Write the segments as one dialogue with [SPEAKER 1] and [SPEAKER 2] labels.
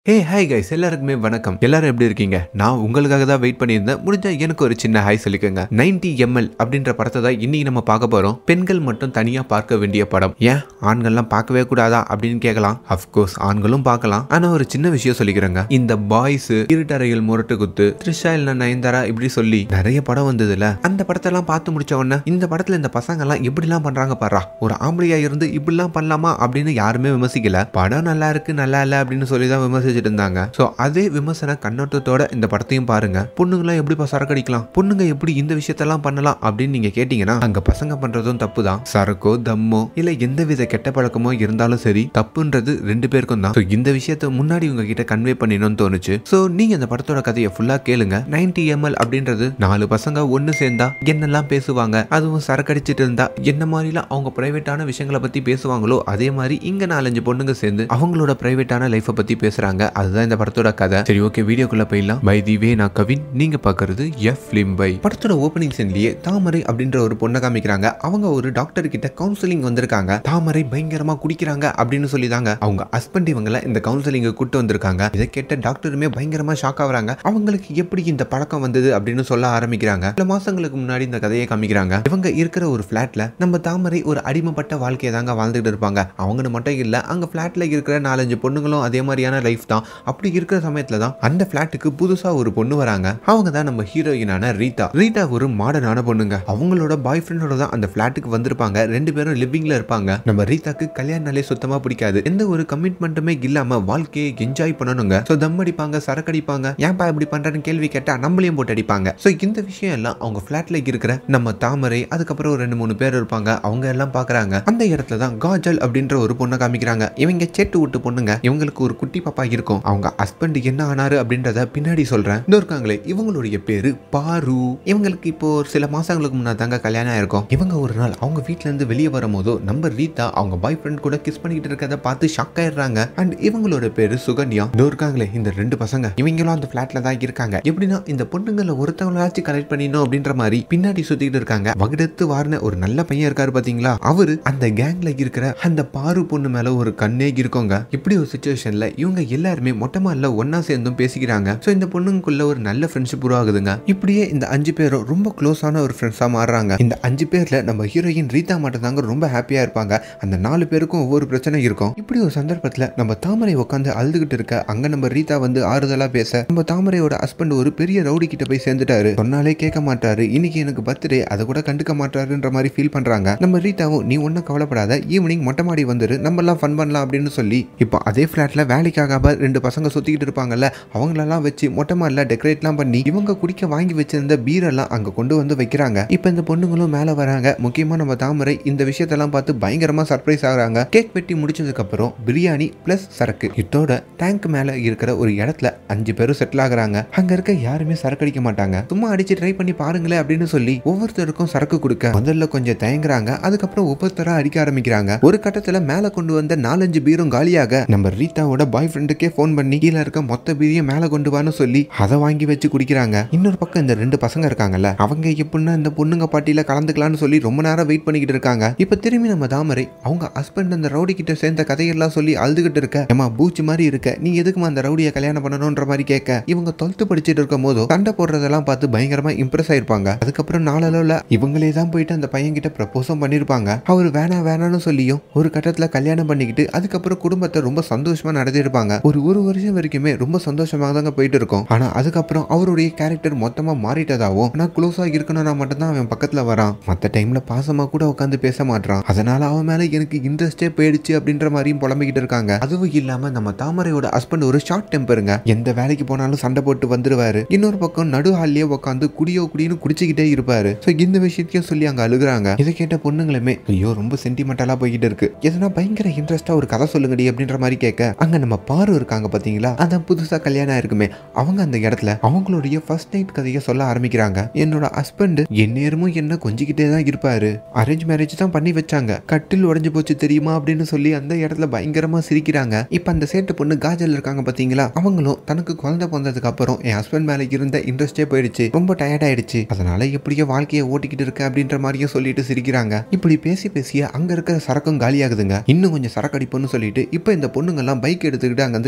[SPEAKER 1] hey hi guys எல்லாருக்குமே வணக்கம் எல்லாரும் எப்படி இருக்கீங்க நான் உங்களுக்காக தான் வெயிட் பண்ணியிருந்தேன் முடிஞ்சா எனக்கு ஒரு சின்ன ஹாய் சொல்லிக்கோங்க 90 எம்எல் அப்படின்ற படத்தை தான் இன்னைக்கு நம்ம பார்க்க போறோம் பெண்கள் மட்டும் தனியா பார்க்க வேண்டிய படம் ஏன் ஆண்கள்லாம் பார்க்கவே கூடாதா அப்படின்னு கேட்கலாம் அஃப்கோர்ஸ் ஆண்களும் பார்க்கலாம் ஆனா ஒரு சின்ன விஷயம் சொல்லிக்கிறேங்க இந்த பாய்ஸ் இருட்டறையில் முரட்டு குத்து த்ரிஷா இல்ல நயன்தாரா இப்படி சொல்லி நிறைய படம் வந்ததுல அந்த படத்தெல்லாம் பார்த்து முடிச்ச உடனே இந்த படத்துல இந்த பசங்க எல்லாம் எப்படிலாம் பண்றாங்க பாரா ஒரு ஆம்பளையா இருந்து இப்படிலாம் பண்ணலாமா அப்படின்னு யாருமே விமர்சிக்கல படம் நல்லா இருக்கு நல்லா இல்ல அப்படின்னு சொல்லி தான் விமர்சிச்சுட்டு இருந்தாங்க ஸோ அதே விமர்சன கண்ணோட்டத்தோட இந்த படத்தையும் பாருங்க பொண்ணுங்களாம் எப்படிப்பா சரக்கு அடிக்கலாம் பொண்ணுங்க எப்படி இந்த விஷயத்தெல்லாம் பண்ணலாம் அப்படின்னு நீங்க கேட்டீங்கன்னா அங்க பசங்க பண்றதும் தப்பு தான் சரக்கோ தம்மோ இல்ல எந்த வித கெட்ட பழக்கமோ இருந்தாலும் சரி தப்புன்றது ரெண்டு பேருக்கும் தான் ஸோ இந்த விஷயத்த முன்னாடி உங்ககிட்ட கன்வே பண்ணிடணும்னு தோணுச்சு ஸோ நீங்க இந்த படத்தோட கதையை ஃபுல்லா கேளுங்க 90 எம்எல் அப்படின்றது நாலு பசங்க ஒன்னு சேர்ந்தா என்னெல்லாம் பேசுவாங்க அதுவும் சரக்கு அடிச்சிட்டு இருந்தா என்ன மாதிரிலாம் அவங்க பிரைவேட்டான விஷயங்களை பத்தி பேசுவாங்களோ அதே மாதிரி இங்க நாலஞ்சு பொண்ணுங்க சேர்ந்து அவங்களோட பிரைவேட்டான லைஃப்பை பத்தி பேசுறாங்க அதுதான் இந்த படத்தோட கதை சரி ஓகே வீடியோக்குள்ள போயிடலாம் பை தி வே நான் கவின் நீங்க பாக்குறது எஃப் ஃபிலிம் பை படத்தோட ஓப்பனிங் சீன்லயே தாமரை அப்படின்ற ஒரு பொண்ணை காமிக்கிறாங்க அவங்க ஒரு டாக்டர் கிட்ட கவுன்சிலிங் வந்திருக்காங்க தாமரை பயங்கரமா குடிக்கிறாங்க அப்படின்னு சொல்லி தாங்க அவங்க ஹஸ்பண்ட் இவங்கள இந்த கவுன்சிலிங்க கூட்டு வந்திருக்காங்க இதை கேட்ட டாக்டருமே பயங்கரமா ஷாக் ஆகுறாங்க அவங்களுக்கு எப்படி இந்த பழக்கம் வந்தது அப்படின்னு சொல்ல ஆரம்பிக்கிறாங்க சில மாசங்களுக்கு முன்னாடி இந்த கதையை காமிக்கிறாங்க இவங்க இருக்கிற ஒரு ஃபிளாட்ல நம்ம தாமரை ஒரு அடிமைப்பட்ட வாழ்க்கையை தாங்க வாழ்ந்துட்டு இருப்பாங்க அவங்கன்னு மட்டும் இல்ல அங்க ஃபிளாட்ல இருக்கிற நாலஞ்சு பொண்ணுங்களும் அதே மாதிரியான லைஃப் தான் அப்படி இருக்கிற சமயத்துல தான் அந்த ஃபிளாட்டுக்கு புதுசா ஒரு பொண்ணு வராங்க அவங்க தான் நம்ம ஹீரோயினான ரீதா ரீதா ஒரு மாடர்னான பொண்ணுங்க அவங்களோட பாய் ஃப்ரெண்டோட தான் அந்த ஃபிளாட்டுக்கு வந்திருப்பாங்க ரெண்டு பேரும் லிவிங்ல இருப்பாங்க நம்ம ரீதாக்கு கல்யாணாலே சுத்தமா பிடிக்காது எந்த ஒரு கமிட்மெண்ட்டுமே இல்லாம வாழ்க்கையை என்ஜாய் பண்ணணுங்க ஸோ தம் அடிப்பாங்க சரக்கு அடிப்பாங்க ஏன்பா இப்படி பண்றேன்னு கேள்வி கேட்டா நம்மளையும் போட்டு அடிப்பாங்க ஸோ இந்த விஷயம் எல்லாம் அவங்க ஃபிளாட்ல இருக்கிற நம்ம தாமரை அதுக்கப்புறம் ஒரு ரெண்டு மூணு பேர் இருப்பாங்க அவங்க எல்லாம் பாக்குறாங்க அந்த இடத்துல தான் காஜல் அப்படின்ற ஒரு பொண்ணை காமிக்கிறாங்க இவங்க சேட்டு விட்டு பொண்ணுங்க இவங்களுக்கு ஒரு குட்டி பாப்பா இருக்கும் அவங்க ஹஸ்பண்ட் என்ன ஆனாரு அப்படின்றத பின்னாடி சொல்றேன் இந்த இருக்காங்களே இவங்களுடைய பேரு பாரு இவங்களுக்கு இப்போ ஒரு சில மாசங்களுக்கு முன்னாடி தாங்க கல்யாணம் ஆயிருக்கும் இவங்க ஒரு நாள் அவங்க வீட்ல இருந்து வெளியே வரும்போது நம்ம ரீதா அவங்க பாய் ஃப்ரெண்ட் கூட கிஸ் பண்ணிக்கிட்டு இருக்கிறத பார்த்து ஷாக் ஆயிடுறாங்க அண்ட் இவங்களோட பேரு சுகன்யா இந்த இருக்காங்களே இந்த ரெண்டு பசங்க இவங்களும் அந்த ஃபிளாட்ல தான் இருக்காங்க எப்படின்னா இந்த பொண்ணுங்களை ஒருத்தவங்களாச்சும் கலெக்ட் பண்ணிடணும் அப்படின்ற மாதிரி பின்னாடி சுத்திக்கிட்டு இருக்காங்க வகுடத்து வாரின ஒரு நல்ல பையன் இருக்காரு பாத்தீங்களா அவரு அந்த கேங்ல இருக்கிற அந்த பாரு பொண்ணு மேல ஒரு கண்ணே இருக்கோங்க இப்படி ஒரு சுச்சுவேஷன்ல இவங்க எல்லாருமே மொட்டை மாடல ஒன்னா சேர்ந்தும் பேசிக்கிறாங்க ஸோ இந்த பொண்ணுக்குள்ள ஒரு நல்ல ஃப்ரெண்ட்ஷிப் உருவாகுதுங்க இப்படியே இந்த அஞ்சு பேரும் ரொம்ப க்ளோஸான ஒரு ஃப்ரெண்ட்ஸா மாறுறாங்க இந்த அஞ்சு பேர்ல நம்ம ஹீரோயின் ரீதா மட்டும் தாங்க ரொம்ப ஹாப்பியா இருப்பாங்க அந்த நாலு பேருக்கும் ஒவ்வொரு பிரச்சனை இருக்கும் இப்படி ஒரு சந்தர்ப்பத்துல நம்ம தாமரை உட்காந்து அழுதுகிட்டு இருக்க அங்க நம்ம ரீதா வந்து ஆறுதலா பேச நம்ம தாமரையோட ஹஸ்பண்ட் ஒரு பெரிய ரவுடி கிட்ட போய் சேர்ந்துட்டாரு சொன்னாலே கேட்க மாட்டாரு இன்னைக்கு எனக்கு பர்த்டே அதை கூட கண்டுக்க மாட்டாருன்ற மாதிரி ஃபீல் பண்றாங்க நம்ம ரீதாவும் நீ ஒன்றும் கவலைப்படாத ஈவினிங் மொட்டை மாடி வந்துரு நம்ம எல்லாம் ஃபன் பண்ணலாம் அப்படின்னு சொல்லி இப்போ அதே ஃபிளாட்ல வேலைக்காக ரெண்டு பசங்க சுத்திக்கிட்டு இருப்பாங்கல்ல அவங்களெல்லாம் வச்சு மொட்டை மாடியில் டெக்கரேட்லாம் பண்ணி இவங்க குடிக்க வாங்கி வச்சிருந்த பீரெல்லாம் அங்க கொண்டு வந்து வைக்கிறாங்க இப்போ இந்த பொண்ணுங்களும் மேலே வராங்க முக்கியமா நம்ம தாமரை இந்த விஷயத்தெல்லாம் பார்த்து பயங்கரமா சர்ப்ரைஸ் ஆகுறாங்க கேக் வெட்டி முடிச்சதுக்கு அப்புறம் பிரியாணி பிளஸ் சரக்கு இதோட டேங்க் மேல இருக்கிற ஒரு இடத்துல அஞ்சு பேரும் செட்டில் ஆகுறாங்க அங்க இருக்க யாருமே சரக்கு அடிக்க மாட்டாங்க சும்மா அடிச்சு ட்ரை பண்ணி பாருங்களேன் அப்படின்னு சொல்லி ஒவ்வொருத்தருக்கும் சரக்கு கொடுக்க முதல்ல கொஞ்சம் தயங்குறாங்க அதுக்கப்புறம் ஒவ்வொருத்தரா அடிக்க ஆரம்பிக்கிறாங்க ஒரு கட்டத்துல மேல கொண்டு வந்த நாலஞ்சு பீரும் காலியாக நம்ம ரீதாவோட பாய் ஃப்ரெண்டுக்கே ஃபோன் பண்ணி கீழே இருக்க மொத்த பீரையும் மேல கொண்டு வான்னு சொல்லி அதை வாங்கி வச்சு குடிக்கிறாங்க இன்னொரு பக்கம் இந்த ரெண்டு பசங்க இருக்காங்கல்ல அவங்க எப்படின்னா இந்த பொண்ணுங்க பாட்டியில கலந்துக்கலாம்னு சொல்லி ரொம்ப நேரம் வெயிட் பண்ணிக்கிட்டு இருக்காங்க இப்ப திரும்பி நம்ம தாமரை அவங்க ஹஸ்பண்ட் அந்த ரவுடி கிட்ட சேர்ந்த கதையெல்லாம் சொல்லி அழுதுகிட்டு இருக்க ஏமா பூச்சி மாதிரி இருக்க நீ எதுக்குமா அந்த ரவுடியை கல்யாணம் பண்ணணும்ன்ற மாதிரி கேட்க இவங்க தொல்த்து படிச்சுட்டு இருக்கும் போது சண்டை போடுறதெல்லாம் பார்த்து பயங்கரமா இம்ப்ரெஸ் ஆயிருப்பாங்க அதுக்கப்புறம் நாளளவுல இவங்களே தான் போயிட்டு அந்த பையன் கிட்ட ப்ரப்போஸும் பண்ணிருப்பாங்க அவர் வேணாம் வேணாம்னு சொல்லியும் ஒரு கட்டத்துல கல்யாணம் பண்ணிக்கிட்டு அதுக்கப்புறம் குடும்பத்தை ரொம்ப சந்தோஷமா நடத்திருப்பாங்க ஒரு ஒரு வருஷம் வரைக்குமே ரொம்ப சந்தோஷமாக தாங்க போயிட்டு இருக்கும் ஆனா அதுக்கப்புறம் அவருடைய கேரக்டர் மொத்தமா மாறிட்டதாவும் நான் க்ளோஸா இருக்கணும்னா மட்டும்தான் அவன் பக்கத்துல வரான் மத்த டைம்ல பாசமா கூட உட்காந்து பேச மாட்டான் அதனால அவன் மேல எனக்கு இன்ட்ரெஸ்டே போயிடுச்சு அப்படின்ற மாதிரியும் புலம்பிக்கிட்டு இருக்காங்க அதுவும் இல்லாம நம்ம தாமரையோட ஹஸ்பண்ட் ஒரு ஷார்ட் டெம்பருங்க எந்த வேலைக்கு போனாலும் சண்டை போட்டு வந்துருவாரு இன்னொரு பக்கம் நடு ஹால்லயே உட்காந்து குடியோ குடின்னு குடிச்சுக்கிட்டே இருப்பாரு ஸோ இந்த விஷயத்தையும் சொல்லி அங்க அழுகுறாங்க இதை கேட்ட பொண்ணுங்களுமே ஐயோ ரொம்ப சென்டிமெண்டலா போய்கிட்டு இருக்கு எதனா பயங்கர இன்ட்ரெஸ்டா ஒரு கதை சொல்லுங்கடி அப்படின்ற மாதிரி கேட்க அங்க நம்ம பாரு இருக்காங்க பாத்தீங்களா அதான் புதுசா கல்யாணம் ஆயிருக்குமே அவங்க அந்த இடத்துல அவங்களுடைய ஃபர்ஸ்ட் நைட் கதையை சொல்ல ஆரம்பிக்கிறாங்க என்னோட ஹஸ்பண்ட் எந்நேரமும் என்ன கொஞ்சிக்கிட்டே தான் இருப்பாரு அரேஞ்ச் மேரேஜ் தான் பண்ணி வச்சாங்க கட்டில் உடைஞ்சு போச்சு தெரியுமா அப்படின்னு சொல்லி அந்த இடத்துல பயங்கரமா சிரிக்கிறாங்க இப்ப அந்த சேட்டு பொண்ணு காஜல் இருக்காங்க பாத்தீங்களா அவங்களும் தனக்கு குழந்தை பிறந்ததுக்கு அப்புறம் என் ஹஸ்பண்ட் மேல இருந்த இன்ட்ரெஸ்டே போயிடுச்சு ரொம்ப டயர்ட் ஆயிடுச்சு அதனால எப்படியோ வாழ்க்கையை ஓட்டிக்கிட்டு இருக்க அப்படின்ற மாதிரியும் சொல்லிட்டு சிரிக்கிறாங்க இப்படி பேசி பேசிய அங்க இருக்கிற சரக்கும் காலியாகுதுங்க இன்னும் கொஞ்சம் சரக்கு அடிப்போம்னு சொல்லிட்டு இப்போ இந்த பொண்ணுங்கெல்லாம் பைக் எடுத்துக்கிட்டு அங்க வந்து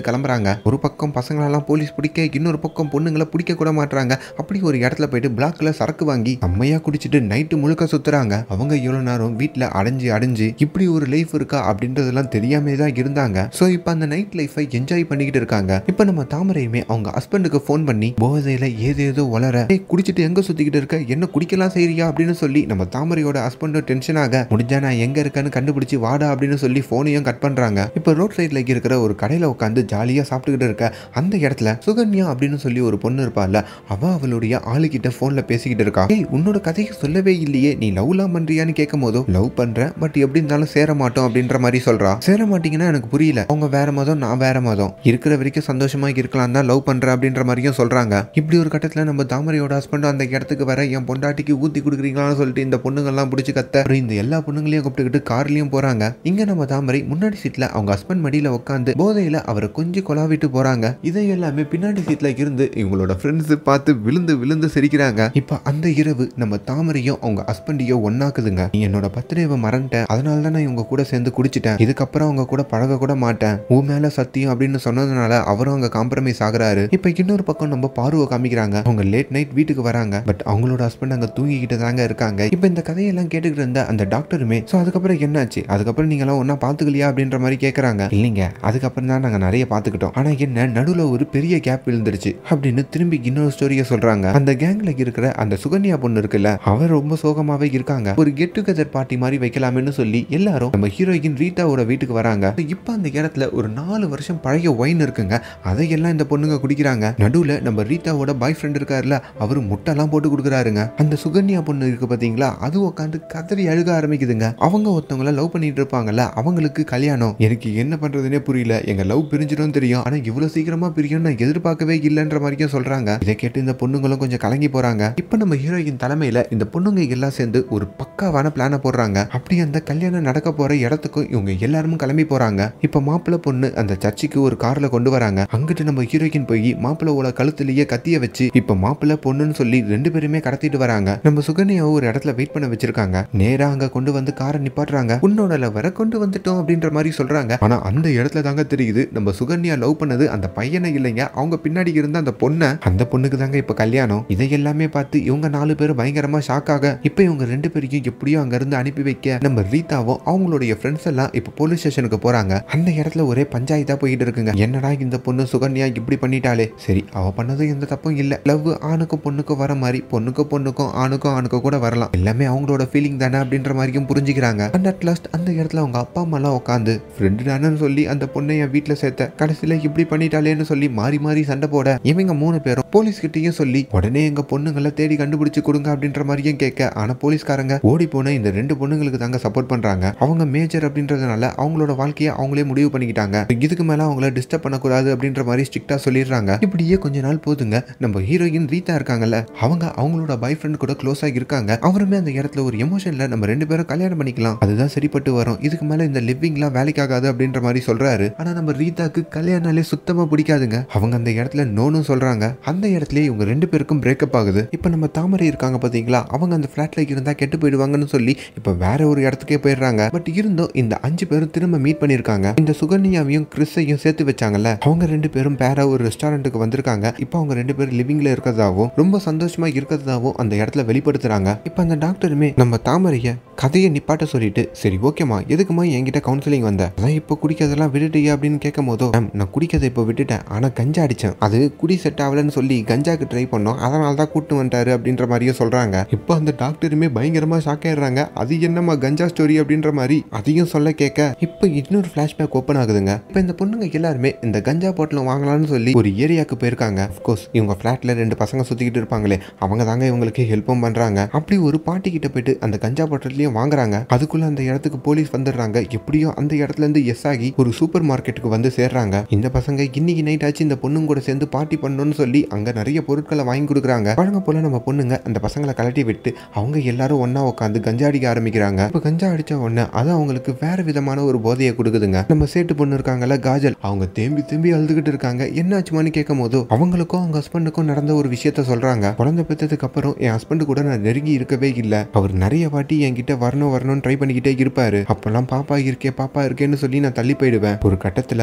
[SPEAKER 1] கிளம்புறாங்க ஒரு பக்கம் பசங்களெல்லாம் போலீஸ் பிடிக்க இன்னொரு பக்கம் பொண்ணுங்களை பிடிக்க கூட மாட்றாங்க அப்படி ஒரு இடத்துல போயிட்டு பிளாக்ல சரக்கு வாங்கி செம்மையா குடிச்சிட்டு நைட்டு முழுக்க சுத்துறாங்க அவங்க இவ்வளவு நேரம் வீட்டுல அடைஞ்சு அடைஞ்சு இப்படி ஒரு லைஃப் இருக்கா அப்படின்றதெல்லாம் தெரியாமே தான் இருந்தாங்க சோ இப்போ அந்த நைட் லைஃபை என்ஜாய் பண்ணிக்கிட்டு இருக்காங்க இப்போ நம்ம தாமரையுமே அவங்க ஹஸ்பண்டுக்கு ஃபோன் பண்ணி போதையில ஏதேதோ வளர "ஏய், குடிச்சிட்டு எங்க சுத்திக்கிட்டு இருக்க என்ன குடிக்கலாம் செய்றியா அப்படின்னு சொல்லி நம்ம தாமரையோட ஹஸ்பண்டும் டென்ஷன் ஆக முடிஞ்சா நான் எங்க இருக்கேன்னு கண்டுபிடிச்சு வாடா அப்படின்னு சொல்லி போனையும் கட் பண்றாங்க இப்போ ரோட் சைட்ல இருக்கிற ஒரு கடையில உட்காந்து ஜாலியா சாப்பிட்டுக்கிட்டு இருக்க அந்த இடத்துல சுகன்யா அப்படின்னு சொல்லி ஒரு பொண்ணு இருப்பாள்ல அவ அவளுடைய ஆளுகிட்ட போன்ல பேசிக்கிட்டு இருக்கா ஏய் உன்னோட கதையை சொல்லவே இல்லையே நீ லவ்லாம் பண்றியான்னு கேட்கும் போதும் லவ் பண்றேன் பட் எப்படி இருந்தாலும் சேர மாட்டோம் அப்படின்ற மாதிரி சொல்றா சேர மாட்டீங்கன்னா எனக்கு புரியல அவங்க வேற மதம் நான் வேற மதம் இருக்கிற வரைக்கும் சந்தோஷமா இருக்கலாம் தான் லவ் பண்றேன் அப்படின்ற மாதிரியும் சொல்றாங்க இப்படி ஒரு கட்டத்துல நம்ம தாமரையோட ஹஸ்பண்ட் அந்த இடத்துக்கு வர என் பொண்டாட்டிக்கு ஊத்தி கொடுக்குறீங்களான்னு சொல்லிட்டு இந்த பொண்ணுங்கெல்லாம் பிடிச்சி கத்த அப்புறம் இந்த எல்லா பொண்ணுங்களையும் கூப்பிட்டுக்கிட்டு கார்லயும் போறாங்க இங்க நம்ம தாமரை முன்னாடி சீட்ல அவங்க ஹஸ்பண்ட் மடியில உட்காந்து போதையில அவரை கொஞ்சம் கொலாவிட்டு போறாங்க இதை எல்லாமே பின்னாடி சீட்ல இருந்து இவங்களோட ஃப்ரெண்ட்ஸ் பார்த்து விழுந்து விழுந்து சிரிக்கிறாங்க இப்ப அந்த இரவு நம்ம தாமரையும் அவங்க ஹஸ்பண்டையும் ஒன்னாக்குதுங்க நீ என்னோட பர்த்டேவை மறந்துட்டேன் அதனால தான் நான் இவங்க கூட சேர்ந்து குடிச்சிட்டேன் இதுக்கப்புறம் அவங்க கூட பழக கூட மாட்டேன் உன் மேல சத்தியம் அப்படின்னு சொன்னதுனால அவரும் அங்க காம்ப்ரமைஸ் ஆகுறாரு இப்ப இன்னொரு பக்கம் நம்ம பார்வை காமிக்கிறாங்க அவங்க லேட் நைட் வீட்டுக்கு வராங்க பட் அவங்களோட ஹஸ்பண்ட் அங்க தூங்கிக்கிட்டு தாங்க இருக்காங்க இப்ப இந்த கதையெல்லாம் கேட்டுக்கிட்டு இருந்த அந்த டாக்டருமே சோ அதுக்கப்புறம் என்னாச்சு அதுக்கப்புறம் நீங்க எல்லாம் ஒன்னா பாத்துக்கலையா அப்படின்ற மாதிரி கேக்குறாங்க இல்லைங்க அதுக்கப்புறம் தான் நாங்க நிறைய பாத்துக்கிட்டோம் ஆனா என்ன நடுவுல ஒரு பெரிய கேப் விழுந்துருச்சு அப்படின்னு திரும்பி இன்னொரு ஸ்டோரிய சொல்றாங்க அந்த கேங்ல இருக்கிற அந்த சுகன்யா பொண்ணு இருக்குல்ல அவர் ரொம்ப சோகமாவே இருக்காங்க ஒரு கெட் டுகெதர் பார்ட்டி மாதிரி வைக்கலாம்னு சொல்லி எல்லாரும் நம்ம ஹீரோயின் ரீட்டாவோட வீட்டுக்கு வராங்க இப்ப அந்த இடத்துல ஒரு நாலு வருஷம் பழைய ஒயின் இருக்குங்க அதையெல்லாம் இந்த பொண்ணுங்க குடிக்கிறாங்க நடுவுல நம்ம ரீட்டாவோட பாய் ஃப்ரெண்ட் இருக்காருல்ல அவரு முட்டைலாம் போட்டு கொடுக்குறாருங்க அந்த சுகன்யா பொண்ணு இருக்கு பாத்தீங்களா அது உட்காந்து கதறி அழுக ஆரம்பிக்குதுங்க அவங்க ஒருத்தவங்கள லவ் பண்ணிட்டு இருப்பாங்கல்ல அவங்களுக்கு கல்யாணம் எனக்கு என்ன பண்றதுனே புரியல எங்க லவ் பிரிஞ்சிடும் தெரியும் ஆனா இவ்வளவு சீக்கிரமா பிரியும் நான் எதிர்பார்க்கவே இல்லைன்ற மாதிரியும் சொல்றாங்க இதை கேட்டு இந்த பொண்ணுங்களும் கொஞ்சம் கலங்கி போறாங்க இப்ப நம்ம ஹீரோயின் தலைமையில இந்த பொண்ணுங்க எல்லாம் சேர்ந்து ஒரு பக்காவான பிளான போடுறாங்க அப்படி அந்த கல்யாணம் நடக்க போற இடத்துக்கும் இவங்க எல்லாரும் கிளம்பி போறாங்க இப்ப மாப்பிள்ளை பொண்ணு அந்த சர்ச்சுக்கு ஒரு கார்ல கொண்டு வராங்க அங்கிட்டு நம்ம ஹீரோயின் போய் மாப்பிள்ளையோட கழுத்துலயே கத்திய வச்சு இப்ப மாப்பிள்ளை பொண்ணுன்னு சொல்லி ரெண்டு பேருமே கடத்திட்டு வராங்க நம்ம சுகன்யாவை ஒரு இடத்துல வெயிட் பண்ண வச்சிருக்காங்க நேரா அங்க கொண்டு வந்து காரை நிப்பாட்டுறாங்க உன்னோட லவரை கொண்டு வந்துட்டோம் அப்படின்ற மாதிரி சொல்றாங்க ஆனா அந்த இடத்துல தாங்க தெரியுது நம்ம சுகன்யா லவ் பண்ணது அந்த பையனை இல்லைங்க அவங்க பின்னாடி இருந்த அந்த பொண்ணை அந்த பொண்ணுக்கு தாங்க இப்ப கல்யாணம் இதை எல்லாமே பார்த்து இவங்க நாலு பேரும் பயங்கரமா ஷாக் ஆக இப்ப இவங்க ரெண்டு பேரையும் எப்படியோ அங்க இருந்து அனுப்பி வைக்க நம்ம ரீதாவும் அவங்களுடைய ஃப்ரெண்ட்ஸ் எல்லாம் இப்ப போலீஸ் ஸ்டேஷனுக்கு போறாங்க அந்த இடத்துல ஒரே பஞ்சாயத்தா போயிட்டு இருக்குங்க என்னடா இந்த பொண்ணு சுகன்யா இப்படி பண்ணிட்டாலே சரி அவ பண்ணது எந்த தப்பும் இல்ல லவ் ஆணுக்கும் பொண்ணுக்கும் வர மாதிரி பொண்ணுக்கும் பொண்ணுக்கும் ஆணுக்கும் ஆணுக்கும் கூட வரலாம் எல்லாமே அவங்களோட ஃபீலிங் தானே அப்படின்ற மாதிரியும் புரிஞ்சுக்கிறாங்க அண்ட் அட் லாஸ்ட் அந்த இடத்துல அவங்க அப்பா அம்மா எல்லாம் உட்காந்து ஃப்ரெண்டு தானேன்னு சொல்லி அந்த பொண்ணை என் வீட்டுல சேர்த்த கடைசியில இப்படி பண்ணிட்டாலேன்னு சொல்லி மாறி மாறி சண்டை போட இவங்க மூணு பேரும் போலீஸ் கிட்டயும் சொல்லி உடனே எங்க பொண்ணுங்களை தேடி கண்டுபிடிச்சு கொடுங்க அப்படின்ற மாதிரியும் கேட்க ஆனா போலீஸ்காரங்க ஓடி போன இந்த ரெண்டு பொண்ணுங்களுக்கு தாங்க சப்போர்ட் பண்றாங்க அவங்க மேஜர் அப்படின்றதுனால அவங்களோட வாழ்க்கையை அவங்களே முடிவு பண்ணிக்கிட்டாங்க இதுக்கு மேல அவங்கள டிஸ்டர்ப் பண்ணக்கூடாது அப்படின்ற மாதிரி ஸ்ட்ரிக்டா சொல்லிடுறாங்க இப்படியே கொஞ்ச நாள் போதுங்க நம்ம ஹீரோயின் ரீதா இருக்காங்கல்ல அவங்க அவங்களோட பாய் ஃப்ரெண்ட் கூட க்ளோஸ் ஆகி இருக்காங்க அவருமே அந்த இடத்துல ஒரு எமோஷன்ல நம்ம ரெண்டு பேரும் கல்யாணம் பண்ணிக்கலாம் அதுதான் சரிப்பட்டு வரும் இதுக்கு மேல இந்த லிவிங்லாம் வேலைக்கு ஆகாது அப்படின்ற மாதிரி சொல்றாரு ஆனா நம்ம ரீதாக்கு கல்யாணாலே சுத்தமா பிடிக்காதுங்க அவங்க அந்த இடத்துல நோனும் சொல்றாங்க அந்த இடத்துல இவங்க ரெண்டு பேருக்கும் பிரேக்கப் ஆகுது இப்போ நம்ம தாமரை இருக்காங்க பாத்தீங்களா அவங்க அந்த ஃபிளாட்ல இருந்தா கெட்டு போயிடுவாங்கன்னு சொல்லி இப்போ வேற ஒரு இடத்துக்கே போயிடுறாங்க பட் இருந்தும் இந்த அஞ்சு பேரும் திரும்ப மீட் பண்ணிருக்காங்க இந்த சுகன்யாவையும் கிறிஸையும் சேர்த்து வச்சாங்கல்ல அவங்க ரெண்டு பேரும் பேர ஒரு ரெஸ்டாரண்ட்டுக்கு வந்திருக்காங்க இப்போ அவங்க ரெண்டு பேரும் லிவிங்ல இருக்கிறதாவும் ரொம்ப சந்தோஷமா இருக்கிறதாவும் அந்த இடத்துல வெளிப்படுத்துறாங்க இப்போ அந்த டாக்டருமே நம்ம தாமரைய கதையை நிப்பாட்ட சொல்லிட்டு சரி ஓகேம்மா எதுக்குமா என்கிட்ட கவுன்சிலிங் வந்த அதான் இப்போ குடிக்கிறதெல்லாம் விட்டுட்டியா அப்படின்னு கேட்கும் போதோ "மேம், நான் குடிக்கிறதை இப்போ விட்டுட்டேன் ஆனா கஞ்சா அடிச்சேன் அது குடி செட் ஆகலன்னு சொல்லி கஞ்சாக்கு ட்ரை பண்ணோம் அதனால தான் கூட்டு வந்துட்டாரு அப்படின்ற மாதிரியும் சொல்றாங்க இப்போ அந்த டாக்டருமே பயங்கரமா ஷாக் ஆயிடுறாங்க அது என்னம்மா கஞ்சா ஸ்டோரி அப்படின்ற மாதிரி அதையும் சொல்ல கேட்க இப்போ இன்னொரு ஃபிளாஷ்பேக் ஓப்பன் ஆகுதுங்க இப்போ இந்த பொண்ணுங்க எல்லாருமே இந்த கஞ்சா பாட்டில் வாங்கலாம்னு சொல்லி ஒரு ஏரியாவுக்கு போயிருக்காங்க கோர்ஸ் இவங்க ஃபிளாட்ல ரெண்டு பசங்க சுத்திக்கிட்டு இருப்பாங்களே அவங்க தாங்க இவங்களுக்கு ஹெல்ப்பும் பண்றாங்க அப்படி ஒரு பாட்டி கிட்ட போயிட்டு அந்த கஞ்சா பாட்டிலையும் வாங்குறாங்க அதுக்குள்ள அந்த இடத்துக்கு போலீஸ் வந்துடுறாங்க எப்படியோ அந்த இடத்துல இருந்து எஸ் ஆகி ஒரு சூப்பர் மார்க்கெட்டுக்கு வந்து சேர்றாங்க இந்த பசங்க இன்னைக்கு நைட் ஆச்சு இந்த பொண்ணுங்க கூட சேர்ந்து பார்ட்டி பண்ணணும்னு சொல்லி அங்க நிறைய பொருட்களை வாங்கி கொடுக்குறாங்க பழங்க போல நம்ம பொண்ணுங்க அந்த பசங்களை கலட்டி விட்டு அவங்க எல்லாரும் ஒண்ணா உட்காந்து கஞ்சா அடிக்க ஆரம்பிக்கிறாங்க இப்போ கஞ்சா அடிச்ச உடனே அது அவங்களுக்கு வேற விதமான ஒரு போதையை கொடுக்குதுங்க நம்ம சேட்டு பொண்ணு இருக்காங்கல்ல காஜல் அவங்க தேம்பி தேம்பி அழுதுகிட்டு இருக்காங்க என்னாச்சுமான்னு கேட்கும் போதோ அவங்களுக்கும் அவங்க ஹஸ்பண்டுக்கும் நடந்த ஒரு விஷயத்த சொல்றாங்க குழந்தை பெற்றதுக்கு அப்புறம் என் ஹஸ்பண்டு கூட நான் நெருங்கி இருக்கவே இல்லை அவர் நிறைய வாட்டி என்கிட்ட வரணும் வரணும்னு ட்ரை பண்ணிக்கிட்டே இருப்பாரு அப்பெல்லாம் பாப்பா இருக்கே பாப்பா இருக்கேன்னு சொல்லி நான் தள்ளி போயிடுவேன் ஒரு கட்டத்துல அவர் நிறைய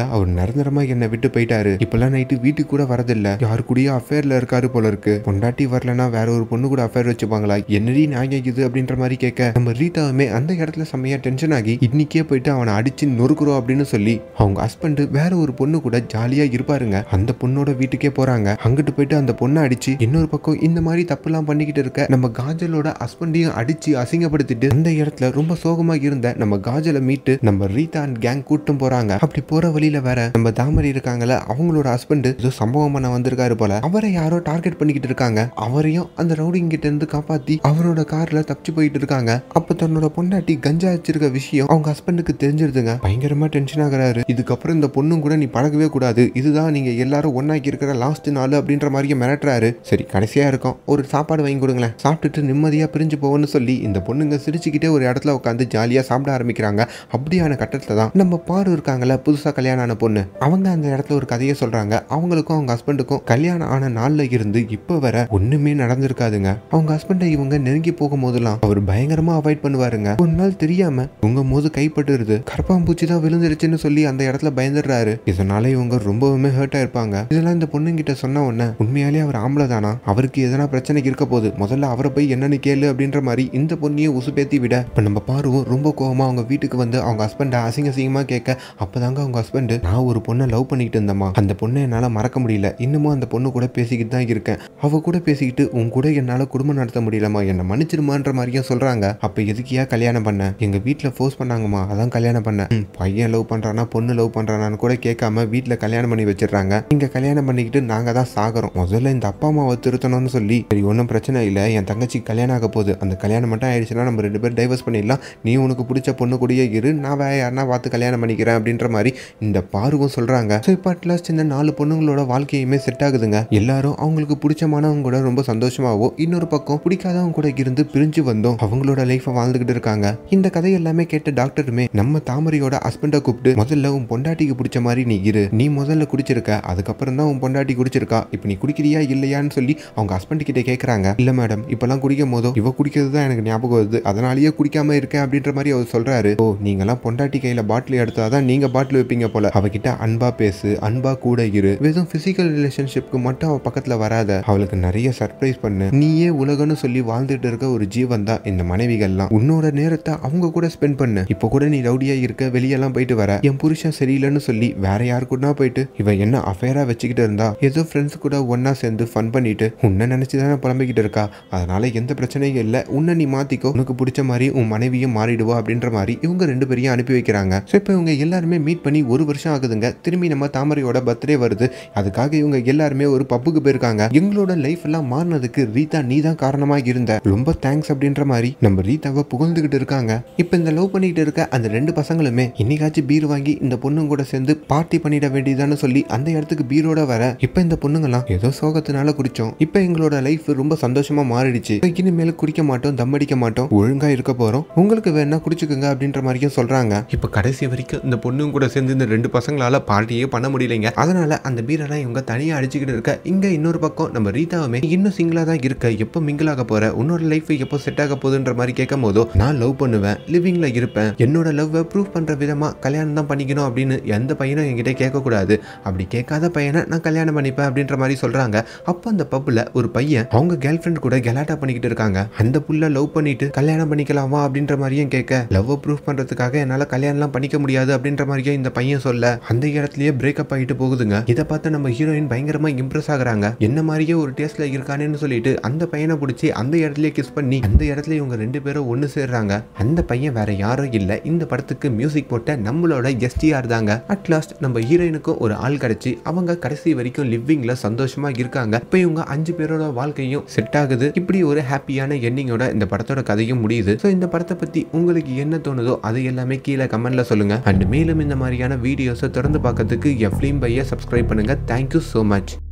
[SPEAKER 1] நிரந்தரமா என்னை விட்டு போயிட்டாரு இப்பெல்லாம் நைட்டு வீட்டுக்கு கூட வரதில்ல யாரு கூடயோ அஃபேர்ல இருக்காரு போல இருக்கு பொண்டாட்டி வரலனா வேற ஒரு பொண்ணு கூட அஃபேர் வச்சுப்பாங்களா என்னடி நியாயம் இது அப்படின்ற மாதிரி கேட்க நம்ம ரீதாவுமே அந்த இடத்துல செம்மையா டென்ஷன் ஆகி இன்னைக்கே போயிட்டு அவனை அடிச்சு நொறுக்குறோம் அப்படின்னு சொல்லி அவங்க ஹஸ்பண்ட் வேற ஒரு பொண்ணு கூட ஜாலியா இருப்பாருங்க அந்த பொண்ணோட வீட்டுக்கே போறாங்க அங்கிட்டு போயிட்டு அந்த பொண்ணை அடிச்சு இன்னொரு பக்கம் இந்த மாதிரி தப்புலாம் பண்ணிக்கிட்டு இருக்க நம்ம காஜலோட ஹஸ்பண்டையும் அடிச்சு அசிங்கப்படுத்திட்டு அந்த இடத்துல ரொம்ப சோகமா இருந்த நம்ம காஜலை மீட்டு நம்ம ரீதா அண்ட் கேங் கூட்டம் போறாங்க அப்படி போற வழியில வேற நம்ம தாமரை இருக்காங்கல்ல அவங்களோட ஹஸ்பண்ட் ஏதோ சம்பவம் பண்ண வந்திருக்காரு போல அவரை யாரோ டார்கெட் பண்ணிக்கிட்டு இருக்காங்க அவரையும் அந்த ரவுடிங் கிட்ட இருந்து காப்பாத்தி அவரோட கார்ல தப்பிச்சு போயிட்டு இருக்காங்க அப்ப தன்னோட பொண்டாட்டி கஞ்சா வச்சிருக்க விஷயம் அவங்க ஹஸ்பண்டுக்கு தெரிஞ்சிருதுங்க பயங்கரமா டென்ஷன் ஆகுறாரு இதுக்கப்புறம் இந்த பொண்ணும் கூட நீ பழகவே கூடாது இதுதான் நீங்க எல்லாரும் ஒன்னாக்கி இருக்கிற லாஸ்ட் நாள் அப்படின்ற மாதிரியே மிரட்டுறாரு சரி கடைசியா இருக்கும் ஒரு சாப்பாடு வாங்கி கொடுங்களேன் சாப்பிட்டுட்டு நிம்மதியா பிரிஞ்சு போவோம்னு சொல்லி இந்த பொண்ணுங்க சிரிச்சுக்கிட்டே ஒரு இடத்துல உட்காந்து ஜாலியா சாப்பிட ஆரம்பிக்கிறாங்க அப்படியான கட்டத்துல தான் நம்ம பாரு இருக்காங்கல்ல புதுசா கல்யாணம் ஆன பொண்ணு அவங்க அந்த இடத்துல ஒரு கதையை சொல்றாங்க அவங்களுக்கும் அவங்க ஹஸ்பண்டுக்கும் கல்யாணம் ஆன நாள்ல இருந்து இப்ப வர ஒண்ணுமே நடந்திருக்காதுங்க அவங்க ஹஸ்பண்டை இவங்க நெருங்கி போகும் போதெல்லாம் அவர் பயங்கரமா அவாய்ட் பண்ணுவாருங்க ஒரு நாள் தெரியாம உங்க போது கைப்பட்டுருது கரப்பாம்பூச்சி தான் விழுந்துருச்சுன்னு சொல்லி அந்த இடத்துல பயந்துடுறாரு இதனால இவங்க ரொம்பவுமே ஹர்ட் ஆயிருப்பாங்க இதெல்லாம் இந்த பொண்ணுங்கிட்ட சொன்ன உடனே உண்மையாலே அவர் ஆம்பளை தானா அவருக்கு எதனா பிரச்சனை இருக்க போகுது முதல்ல அவரை போய் என்னன்னு கேளு அப்படின்ற மாதிரி இந்த பொண்ணையும் உசுப்பேத்தி விட இப்ப நம்ம பாருவோம் ரொம்ப கோவமா அவங்க வீட்டுக்கு வந்து அவங்க ஹஸ்பண்டை அசிங்க அசிங்கமா கேட்க அப்பதாங்க அவங்க ஹஸ்பண்ட் நான் ஒரு பொண்ணை லவ் பண்ணிக்கிட்டு இருந்தேம்மா அந்த பொண்ணை என்னால மறக்க முடியல இன்னமும் அந்த பொண்ணு கூட பேசிக்கிட்டு தான் இருக்கேன் அவ கூட பேசிக்கிட்டு உன் கூட என்னால குடும்பம் நடத்த முடியலம்மா என்னை மன்னிச்சிருமான்ற மாதிரியும் சொல்றாங்க அப்ப எதுக்கியா கல்யாணம் பண்ண எங்க வீட்ல ஃபோர்ஸ் பண்ணாங்கம்மா அதான் கல்யாணம் பண்ணேன் ம், பையன் லவ் பண்றானா பொண்ணு லவ் பண்றானான்னு கூட கேட்காம வீட்ல கல்யாணம் பண்ணி வச்சிடுறாங்க இங்க கல்யாணம் பண்ணிக்கிட்டு நாங்க தான் சாகுறோம் முதல்ல இந்த அப்பா அம்மாவை திருத்தணும்னு சொல்லி சரி ஒன்றும் பிரச்சனை இல்லை என் தங்கச்சி கல்யாணம் ஆக போகுது அந்த கல்யாணம் மட்டும் ஆயிடுச்சுன்னா நம்ம ரெண்டு பேரும் டைவர்ஸ் பண்ணிடலாம் நீ உனக்கு பிடிச்ச பொண்ணு கூடயே இரு நான் வேற யாருனா பார்த்து கல்யாணம் பண்ணிக்கிறேன் அப்படின்ற மாதிரி இந்த பார்வும் சொல்றாங்க ஸோ இப்போ அட்லாஸ்ட் இந்த நாலு பொண்ணுங்களோட வாழ்க்கையுமே செட் ஆகுதுங்க எல்லாரும் அவங்களுக்கு பிடிச்சமானவங்க கூட ரொம்ப சந்தோஷமாவோ இன்னொரு பக்கம் பிடிக்காதவங்க கூட இருந்து பிரிஞ்சு வந்தோம் அவங்களோட லைஃப்பை வாழ்ந்துகிட்டு இருக்காங்க இந்த கதை எல்லாமே கேட்ட டாக்டருமே நம்ம தாமரையோட ஹஸ்பண்டை கூப்பிட்டு முதல்ல உன் பொண்டாட்டிக்கு பிடிச்ச மாதிரி நீ இரு நீ முதல்ல குடிச்சிருக்க அதுக்கப்புறம் தான் உன் பொண்டாட்டி குடிச்சிருக்கா இப்போ நீ குடிக்கிறியா இல்லையான்னு சொல்லி அவங்க ஹஸ்பண்ட் கிட்ட கேட்கறாங்க இல்ல மேடம் இப்பெல்லாம் குடிக்கும் போதோ இவ குடிக்கிறது தான் எனக்கு ஞாபகம் வருது அதனாலயே குடிக்காம இருக்கேன் அப்படின்ற மாதிரி அவர் சொல்றாரு ஓ நீங்கெல்லாம் பொண்டாட்டி கையில பாட்டில் எடுத்தாதான் நீங்க பாட்டில் வைப்பீங்க போல அவகிட்ட அன்பா பேசு அன்பா கூட இரு வெறும் பிசிக்கல் ரிலேஷன்ஷிப்க்கு மட்டும் அவ பக்கத்துல வராத அவளுக்கு நிறைய சர்ப்ரைஸ் பண்ணு நீயே உலகம்னு சொல்லி வாழ்ந்துட்டு இருக்க ஒரு ஜீவன் தான் இந்த மனைவிகள்லாம் உன்னோட நேரத்தை அவங்க கூட ஸ்பெண்ட் பண்ணு இப்போ கூட நீ ரவுடியா இருக்க வெளியெல்லாம் போயிட்டு வர என் புருஷன் சரியில்லைன்னு சொல்லி வேற யாரு கூட போயிட்டு இவ என்ன அஃபேரா வச்சுக்கிட்டு இருந்தா ஏதோ ஃப்ரெண்ட்ஸ் கூட ஒண்ணா சேர்ந்து ஃபன் பண்ணிட்டு உன்னை நினைச்சு தானே புலம்பிக்கிட்டு இருக்கா அதனால எந்த பிரச்சனையும் இல்லை உன்னை நீ மாத்திக்கோ உனக்கு பிடிச்ச மாதிரி உன் மனைவியும் மாறிடுவா அப்படின்ற மாதிரி இவங்க ரெண்டு பேரையும் அனுப்பி வைக்கிறாங்க ஸோ இப்போ இவங்க எல்லாருமே மீட் பண்ணி ஒரு வருஷம் ஆகுதுங்க திரும்பி நம்ம தாமரையோட பர்த்டே வருது அதுக்காக இவங்க எல்லாருமே ஒரு பப்புக்கு போயிருக்காங்க எங்களோட லைஃப் எல்லாம் மாறினதுக்கு ரீதா நீ தான் காரணமா இருந்த ரொம்ப தேங்க்ஸ் அப்படின்ற மாதிரி நம்ம ரீதாவை புகழ்ந்துகிட்டு இருக்காங்க இப்போ இந்த லவ் பண்ணிக்கிட்டு இருக்க அந்த ரெண்டு பசங்களுமே இன்னைக்காச்சும் பீர் வாங்கி இந்த பொண்ணுங்க கூட சேர்ந்து பார்ட்டி பண்ணிட வேண்டியதான்னு சொல்லி அந்த இடத்துக்கு பீரோட வர இப்போ இந்த பொண்ணுங்கலாம் ஏதோ சோகத்தினால குடிச்சோம் இப்போ எங்களோட லைஃப் ரொம்ப சந்தோஷமா மாறிடுச்சு இனிமேல் குடிக்க மாட்டோம் தம் அடிக்க மாட்டோம் ஒழுங்கா இருக்க போறோம் உங்களுக்கு வேணா குடிச்சுக்குங்க அப்படின்ற மாதிரியும் சொல்றாங்க இப்போ கடைசி வரைக்கும் இந்த பொண்ணுங்க கூட சேர்ந்து இந்த ரெண்டு பசங்களால பார்ட்டியே பண்ண முடியலைங்க அதனால அந்த பீரெல்லாம் இவங்க தனியா அடிச்சுக்கிட்டு இருக்க இங்க இன்னொரு பக்கம் நம்ம ரீதாவுமே இன்னும் சிங்கிளா தான் இருக்க எப்போ மிங்கிள் ஆக போற உன்னோட லைஃப் எப்போ செட் ஆக போகுதுன்ற மாதிரி கேட்கும் போதோ நான் லவ் பண்ணுவேன் லிவிங்ல இருப்பேன் என்னோட லவ்வை ப்ரூவ் பண்ற விதமா கல்யாணம் தான் பண்ணிக்கணும் அப்படின்னு எந்த பையனும் என்கிட்ட கேட்கக்கூடாது அப்படி கேட்காத பையனை நான் கல்யாணம் பண்ணிப்பேன் அப்படின்ற மாதிரி சொல்றாங்க அப்போ அந்த பப்ல ஒரு பையன் அவங்க கேர்ள் ஃப்ரெண்ட் கூட கெலாட்டா பண்ணிக்கிட்டு இருக்காங்க அந்த புள்ள லவ் பண்ணிட்டு கல்யாணம் பண்ணிக்கலாமா அப்படின்ற மாதிரியும் கேட்க லவ் ப்ரூவ் பண்றதுக்காக என்னால கல்யாணம்லாம் பண்ணிக்க முடியாது அப்படின்ற மாதிரியும் இந்த பையன் சொல்ல அந்த இடத்துலயே பிரேக்கப் ஆகிட்டு போகுதுங்க இதை பார்த்து நம்ம ஹீரோயின் பயங்கரமா இம்ப்ரெஸ் ஆகுறாங்க என்ன மாதிரியே ஒரு டேஸ்ட்ல இருக்கானேன்னு சொல்லிட்டு அந்த பையனை பிடிச்சி அந்த இடத்துலயே கிஸ் பண்ணி அந்த இடத்துல இவங்க ரெண்டு பேரும் ஒன்று சேர்றாங்க அந்த பையன் வேற யாரும் இல்ல இந்த படத்துக்கு மியூசிக் போட்ட நம்மளோட எஸ்டிஆர் தாங்க அட்லாஸ்ட் நம்ம ஹீரோயினுக்கும் ஒரு ஆள் கிடைச்சி அவங்க கடைசி வரைக்கும் லிவிங்ல சந்தோஷமா இருக்காங்க இப்போ இவங்க அஞ்சு பேரோட வாழ்க்கையும் செட் ஆகுது இப்படி ஒரு ஹாப்பியான எண்டிங்கோட இந்த படத்தோட கதையும் முடியுது ஸோ இந்த படத்தை பத்தி உங்களுக்கு என்ன தோணுதோ அது எல்லாமே கீழே கமெண்ட்ல சொல்லுங்க அண்ட் மேலும் இந்த மாதிரியான வீடியோஸை தொடர்ந்து பார்க்கறதுக்கு எஃப்லிம் பையை சப்ஸ்கிரைப் பண்ணுங்க தேங்க்யூ ஸோ மச்